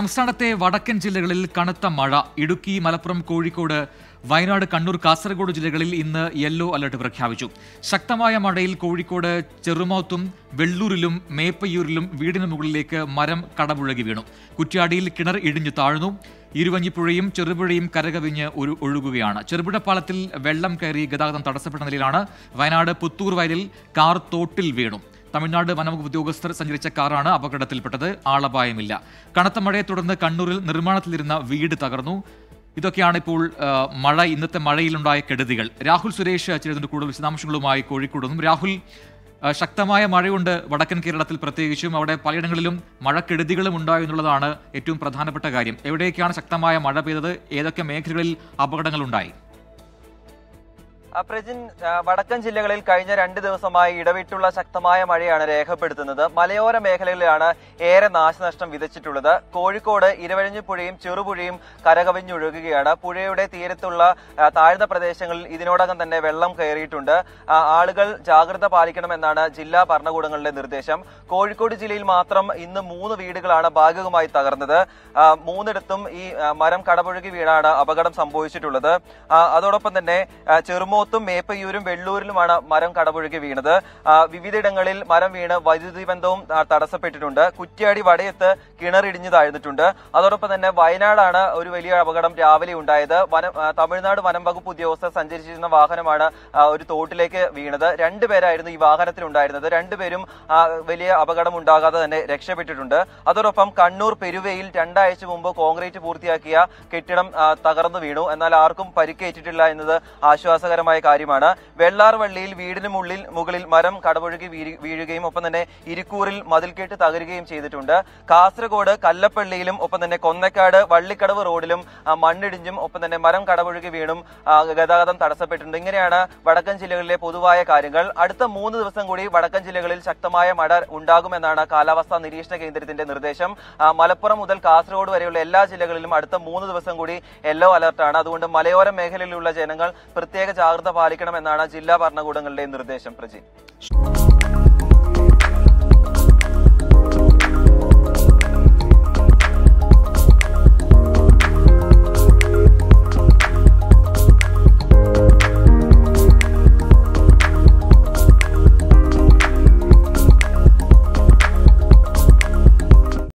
സംസ്ഥാനത്തെ വടക്കൻ ജില്ലകളിൽ കനത്ത മഴ ഇടുക്കി മലപ്പുറം കോഴിക്കോട് വയനാട് കണ്ണൂർ കാസർഗോഡ് ജില്ലകളിൽ ഇന്ന് യെല്ലോ അലർട്ട് പ്രഖ്യാപിച്ചു ശക്തമായ മഴയിൽ കോഴിക്കോട് ചെറുമോത്തും വെള്ളൂരിലും മേപ്പയ്യൂരിലും വീടിന് മുകളിലേക്ക് മരം കടപുഴകി വീണു കുറ്റ്യാടിയിൽ കിണർ ഇടിഞ്ഞു താഴ്ന്നു ഇരുവഞ്ഞിപ്പുഴയും ചെറുപുഴയും കരകവിഞ്ഞ് ഒരു ഒഴുകുകയാണ് ചെറുപുഴ പാലത്തിൽ വെള്ളം കയറി ഗതാഗതം തടസ്സപ്പെട്ട നിലയിലാണ് വയനാട് പുത്തൂർ വയലിൽ കാർ തോട്ടിൽ വീണു തമിഴ്നാട് വനംവകുപ്പ് ഉദ്യോഗസ്ഥർ സഞ്ചരിച്ച കാറാണ് അപകടത്തിൽപ്പെട്ടത് ആളപായമില്ല കനത്ത മഴയെ തുടർന്ന് കണ്ണൂരിൽ നിർമ്മാണത്തിലിരുന്ന വീട് തകർന്നു ഇതൊക്കെയാണ് ഇപ്പോൾ ആ, മഴ ഇന്നത്തെ മഴയിലുണ്ടായ കെടുതികൾ രാഹുൽ സുരേഷ് ചേരുന്നുണ്ട് കൂടുതൽ വിശദാംശങ്ങളുമായി കോഴിക്കോട് നിന്നും രാഹുൽ ആ, ശക്തമായ മഴയുണ്ട് വടക്കൻ കേരളത്തിൽ പ്രത്യേകിച്ചും അവിടെ പലയിടങ്ങളിലും മഴക്കെടുതികളും ഉണ്ടായി എന്നുള്ളതാണ് ഏറ്റവും പ്രധാനപ്പെട്ട കാര്യം എവിടെയൊക്കെയാണ് ശക്തമായ മഴ പെയ്തത് ഏതൊക്കെ മേഖലകളിൽ അപകടങ്ങളുണ്ടായി ആ, പ്രജിൻ ആ, വടക്കൻ ജില്ലകളിൽ കഴിഞ്ഞ രണ്ട് ദിവസമായി ഇടവിട്ടുള്ള ശക്തമായ മഴയാണ് രേഖപ്പെടുത്തുന്നത് മലയോര മേഖലകളിലാണ് ഏറെ നാശനഷ്ടം വിതച്ചിട്ടുള്ളത് കോഴിക്കോട് ഇരവഴിഞ്ഞി പുഴയും ചെറുപുഴയും കരകവിഞ്ഞൊഴുകുകയാണ് പുഴയുടെ തീരത്തുള്ള ആ, താഴ്ന്ന പ്രദേശങ്ങളിൽ ഇതിനോടകം തന്നെ വെള്ളം കയറിയിട്ടുണ്ട് ആ, ആളുകൾ ജാഗ്രത പാലിക്കണമെന്നാണ് ജില്ലാ ഭരണകൂടങ്ങളുടെ നിർദ്ദേശം കോഴിക്കോട് ജില്ലയിൽ മാത്രം ഇന്ന് മൂന്ന് വീടുകളാണ് ഭാഗികമായി തകർന്നത് ആ, മൂന്നിടത്തും ഈ ആ, മരം കടപുഴകി വീണാണ് അപകടം സംഭവിച്ചിട്ടുള്ളത് ആ, അതോടൊപ്പം തന്നെ ആ, ചെറുമോത്തും മേപ്പയ്യൂരും വെള്ളൂരിലുമാണ് മരം കടപുഴകി വീണത് ആ, വിവിധയിടങ്ങളിൽ മരം വീണ് വൈദ്യുതി ബന്ധവും ആ, തടസ്സപ്പെട്ടിട്ടുണ്ട് കുറ്റ്യാടി വടയത്ത് കിണറിടിഞ്ഞു താഴ്ന്നിട്ടുണ്ട് അതോടൊപ്പം തന്നെ വയനാടാണ് ഒരു വലിയ അപകടം രാവിലെ ഉണ്ടായത് വനം ആ, തമിഴ്നാട് വനം വകുപ്പ് ഉദ്യോഗസ്ഥർ സഞ്ചരിച്ചിരുന്ന വാഹനമാണ് ആ, ഒരു തോട്ടിലേക്ക് വീണത് രണ്ടുപേരായിരുന്നു ഈ വാഹനത്തിൽ ഉണ്ടായിരുന്നത് രണ്ടുപേരും ആ, വലിയ അപകടം ഉണ്ടാകാതെ തന്നെ രക്ഷപ്പെട്ടിട്ടുണ്ട് അതോടൊപ്പം കണ്ണൂർ പെരുവയിൽ രണ്ടാഴ്ച മുമ്പ് കോൺക്രീറ്റ് പൂർത്തിയാക്കിയ കെട്ടിടം ആ, തകർന്നു വീണു എന്നാൽ ആർക്കും പരിക്കേറ്റിട്ടില്ല എന്നത് ആശ്വാസകരമായ കാര്യമാണ് വെള്ളാർവള്ളിയിൽ വീടിന് മുള്ളിൽ മുകളിൽ മരം കടപുഴകി വീഴ്- വീഴുകയും ഒപ്പം തന്നെ ഇരിക്കൂറിൽ മതിൽക്കെട്ട് തകരുകയും ചെയ്തിട്ടുണ്ട് കാസർഗോഡ് കല്ലപ്പള്ളിയിലും ഒപ്പം തന്നെ കൊന്നക്കാട് വള്ളിക്കടവ് റോഡിലും ആ, മണ്ണിടിഞ്ഞും ഒപ്പം തന്നെ മരം കടപുഴകി വീണും ആ, ഗതാഗതം തടസ്സപ്പെട്ടിട്ടുണ്ട് ഇങ്ങനെയാണ് വടക്കൻ ജില്ലകളിലെ പൊതുവായ കാര്യങ്ങൾ അടുത്ത മൂന്ന് ദിവസം കൂടി വടക്കൻ ജില്ലകളിൽ ശക്തമായ മഴ ഉണ്ടാകുമെന്നാണ് കാലാവസ്ഥാ നിരീക്ഷണ കേന്ദ്രത്തിന്റെ നിർദ്ദേശം ആ, മലപ്പുറം മുതൽ കാസർഗോഡ് വരെയുള്ള എല്ലാ ജില്ലകളിലും അടുത്ത മൂന്ന് ദിവസം കൂടി യെല്ലോ അലർട്ടാണ് അതുകൊണ്ട് മലയോര മേഖലയിലുള്ള ജനങ്ങൾ പ്രത്യേക ജാഗ്രത പാലിക്കണമെന്നാണ് ജില്ലാ ഭരണകൂടങ്ങളുടെ നിർദ്ദേശം പ്രജി